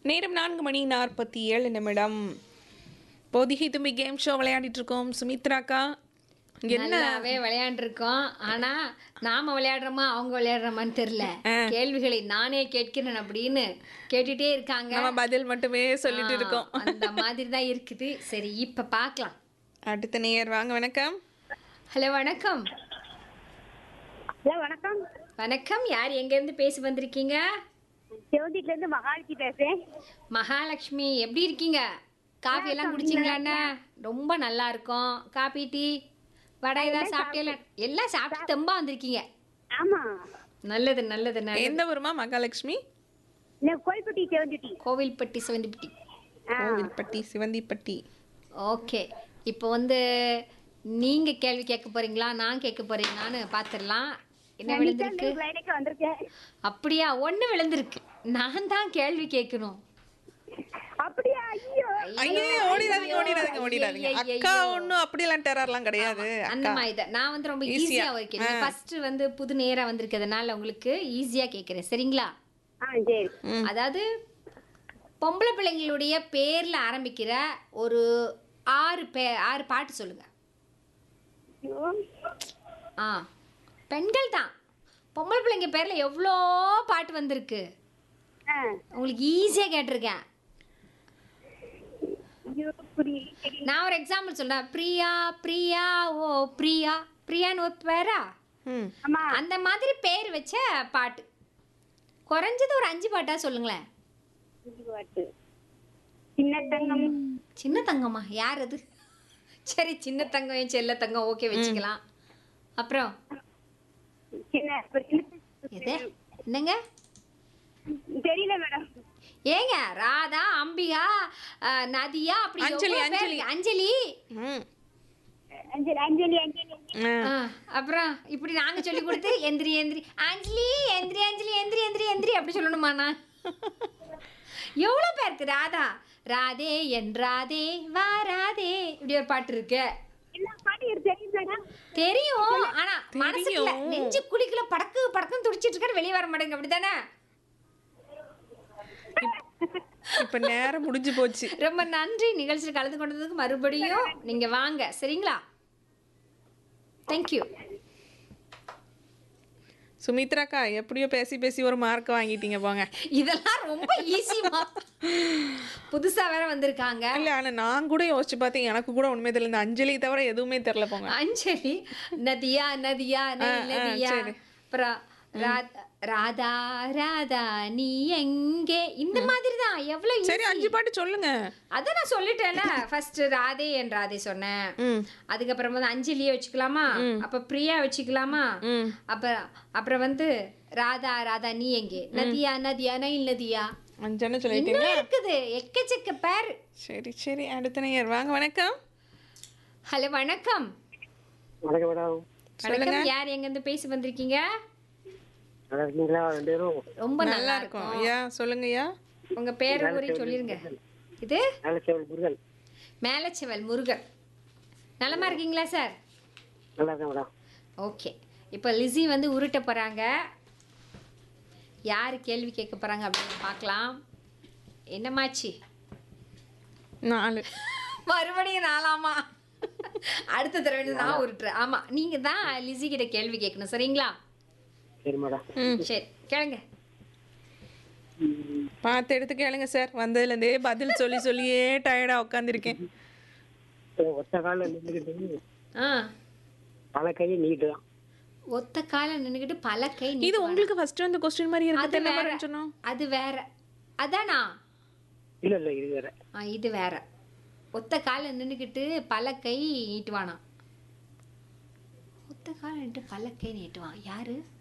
நேரம் நான்கு மணி நாற்பத்தி ஏழு நிமிடம் பொதிகை தும்பி கேம் ஷோ விளையாடிட்டு இருக்கோம் சுமித்ராக்கா என்ன நல்லாவே விளையாண்டுருக்கோம் ஆனா நாம விளையாடுறோமா அவங்க விளையாடுறோமான்னு தெரியல கேள்விகளை நானே கேட்கிறேன் அப்படின்னு கேட்டுட்டே இருக்காங்க நம்ம பதில் மட்டுமே சொல்லிட்டு ஆ, இருக்கோம் அந்த மாதிரி தான் இருக்குது சரி இப்ப பார்க்கலாம் அடுத்த நேயர் வாங்க வணக்கம் ஹலோ வணக்கம் ஹலோ வணக்கம் வணக்கம் யார் எங்க இருந்து பேசி வந்திருக்கீங்க சிவந்தில இருந்து மகாலட்சுமி பேசுறேன் மகாலட்சுமி எப்படி இருக்கீங்க காஃபி எல்லாம் குடிச்சிங்களாண்ணா ரொம்ப நல்லா இருக்கும் காபி டீ வடை ஏதாவது சாப்பிட்டீங்களா எல்லாம் சாப்பிட்டு தெம்பா வந்திருக்கீங்க ஆமா நல்லது நல்லது நல்லது எந்த ஊருமா மகாலட்சுமி நான் கோயில்பட்டி சிவந்திட்டி கோவில்பட்டி சிவந்திப்பட்டி கோவில்பட்டி சிவந்திப்பட்டி ஓகே இப்போ வந்து நீங்க கேள்வி கேட்க போறீங்களா நான் கேட்க போறீங்களான்னு பார்த்துடலாம் என்ன விழுந்திருக்கு லைனுக்கு வந்திருக்கேன் அப்படியா ஒண்ணு விழுந்திருக்கு நான் தான் கேள்வி கேட்கணும் அப்படியா ஐயோ ஐயே ஓடிடாதீங்க ஓடிடாதீங்க ஓடிடாதீங்க ஐயையையோ. அக்கா ஒன்றும் அப்படிலாம் டெரர்லாம் கிடையாது அந்த மாதிரி தான் நான் வந்து ரொம்ப ஈஸியா ஒரு கேள்வி ஃபர்ஸ்ட் வந்து புது நேரா வந்திருக்கிறதுனால உங்களுக்கு ஈஸியா கேட்கிறேன் சரிங்களா ஆ சரி அதாவது பொம்பளை பிள்ளைங்களுடைய பேர்ல ஆரம்பிக்கிற ஒரு ஆறு பே ஆறு பாட்டு சொல்லுங்க ஐயோ. ஆ பெண்கள் தான் பொம்பளை பிள்ளைங்க பேர்ல எவ்வளோ பாட்டு வந்திருக்கு ஆ, உங்களுக்கு ஈஸியா கேட்டிருக்கேன் ஐயோ, புரியல. நான் ஒரு எக்ஸாம்பிள் சொல்றேன் பிரியா பிரியா ஓ பிரியா பிரியான்னு ஒரு பேரா ம் ஆமா அந்த மாதிரி பேர் வச்ச பாட்டு குறைஞ்சது ஒரு அஞ்சு பாட்டா சொல்லுங்களேன் இது பாட்டு. சின்ன தங்கம் சின்ன தங்கம்மா யார் அது சரி சின்ன தங்கம் என் செல்ல தங்கம் ஓகே வச்சுக்கலாம் அப்புறம் சின்ன ஒரு சின்ன- எது என்னங்க தெரியல மேடம் ஏங்க ராதா அம்பிகா அஹ், நதியா அப்படி அஞ்சலி, எவ்வளவு பேர் அஞ்சலி. இருக்கு. அஞ்சலி ம் அஞ்சலி அஞ்சலி அஞ்சலி ஆ. ஆ, அப்புறம் இப்படி நாங்க சொல்லி கொடுத்து எந்திரி எந்திரி அஞ்சலி எந்திரி அஞ்சலி எந்திரி எந்திரி எந்திரி அப்படி சொல்லணுமா நான் எவ்வளவு பேருக்கு ராதா ராதே என் ராதே வா ராதே இப்படி ஒரு பாட்டு இருக்கு எல்லா பாட்டும் எனக்கு தெரியும் மேடம் தெரியும் ஆனா மனசுக்குள்ள தெரியும். நெஞ்சு குழிக்குள்ள படக்கு படக்குன்னு துடிச்சிட்டு இருக்காரு வெளியே வர மாட்டேங்க அப்படிதானே இப்ப நேரம் முடிஞ்சு போச்சு ரொம்ப நன்றி நிகழ்ச்சியில் கலந்து கொண்டதுக்கு மறுபடியும் நீங்க வாங்க சரிங்களா தேங்க்யூ சுமித்ராக்கா எப்படியோ பேசி பேசி ஒரு மார்க் வாங்கிட்டீங்க போங்க இதெல்லாம் ரொம்ப ஈஸிமா புதுசா வேற வந்திருக்காங்க இல்ல ஆனா நான் கூட யோசிச்சு பார்த்தேன் எனக்கு கூட உண்மை தெரியல இந்த அஞ்சலி தவிர எதுவுமே தெரியல போங்க அஞ்சலி நதியா நதியா நதி ஆ, நதியா சரி. அப்புறம் ரா- ராதா ராதா நீ எங்கே இந்த மாதிரி தான் எவ்வளவு சரி அஞ்சு பாட்டு சொல்லுங்க அதான் நான் சொல்லிட்டேன்ல ஃபர்ஸ்ட் ராதே என் ராதே சொன்னேன் ம் அதுக்கப்புறம் வந்து அஞ்சலியை வச்சுக்கலாமா அப்ப பிரியா வச்சுக்கலாமா ம் அப்புறம் அப்புறம் வந்து ராதா ராதா நீ எங்கே நதியா நதியா நைல் நதியா அஞ்சன்னு சொல்லிட்டீங்களா இன்னும் இருக்குது எக்கச்சக்க பேர் சரி சரி அடுத்த நேயர் வாங்க வணக்கம் ஹலோ வணக்கம் வணக்கம் மேடம் வணக்கம் யார் எங்க இருந்து பேசி வந்திருக்கீங்க நல்லா இருக்கீங்களா ரெண்டு பேரும் ரொம்ப நல்லா நல்லா இருக்கும் இருக்கும் ஐயா சொல்லுங்க ஐயா உங்க பேர் ஊரையும் சொல்லிருங்க இது நல்ல சேவல் முருகன் மேலச்செவல் முருகன் நலமா இருக்கீங்களா சார் நல்லா இருக்கேன் மேடம் ஓகே இப்போ லிஸி வந்து உருட்ட போறாங்க யார் கேள்வி கேட்க போறாங்க அப்படின்னு பார்க்கலாம் என்னமாச்சு நாலு மறுபடியும் நாலாமா அடுத்த தடவை வந்து நான் உருட்டுறேன் ஆமா நீங்க தான் லிஸி கிட்ட கேள்வி கேட்கணும் சரிங்களா சரி மேடம் ம் சரி கேளுங்க பார்த்து எடுத்து கேளுங்க சார் வந்ததுலேருந்தே பதில் சொல்லி சொல்லியே டயர்டா உட்காந்துருக்கேன் ஒத்த காலில் நின்றுக்கிட்டு ஆ பல கையை நீட்டு தான் ஒத்த கால நின்னுக்கிட்டு பல கை இது நீட்டுவாங்க. உங்களுக்கு ஃபர்ஸ்ட் வந்து கொஸ்டின் மாதிரி அது இருக்கு என்ன வேற மாதிரி சொன்னோம் அது வேற அதானா இல்லை இல்லை இது வேற ஆ இது வேற ஒத்த கால நின்னுக்கிட்டு பல கை நீட்டுவானா ஒத்த கால நின்று பல கை நீட்டுவான் யாரு